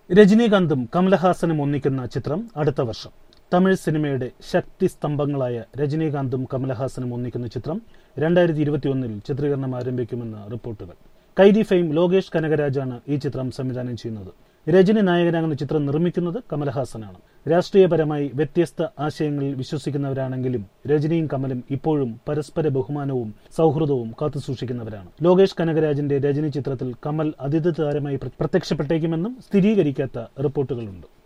രജനീകാന്തും കമലഹാസനും ഒന്നിക്കുന്ന ചിത്രം അടുത്ത വർഷം തമിഴ് സിനിമയുടെ ശക്തി സ്തംഭങ്ങളായ രജനീകാന്തും കമലഹാസനും ഒന്നിക്കുന്ന ചിത്രം രണ്ടായിരത്തി ഇരുപത്തിയൊന്നിൽ ചിത്രീകരണം ആരംഭിക്കുമെന്ന് റിപ്പോർട്ടുകൾ കൈദി ഫെയിം ലോകേഷ് കനകരാജാണ് ഈ ചിത്രം സംവിധാനം ചെയ്യുന്നത് രജനി നായകനാകുന്ന ചിത്രം നിർമ്മിക്കുന്നത് കമലഹാസനാണ് രാഷ്ട്രീയപരമായി വ്യത്യസ്ത ആശയങ്ങളിൽ വിശ്വസിക്കുന്നവരാണെങ്കിലും രജനിയും കമലും ഇപ്പോഴും പരസ്പര ബഹുമാനവും സൗഹൃദവും കാത്തുസൂക്ഷിക്കുന്നവരാണ് ലോകേഷ് കനകരാജിന്റെ രജനി ചിത്രത്തിൽ കമൽ അതിഥി താരമായി പ്ര- പ്രത്യക്ഷപ്പെട്ടേക്കുമെന്നും സ്ഥിരീകരിക്കാത്ത റിപ്പോർട്ടുകളുണ്ട്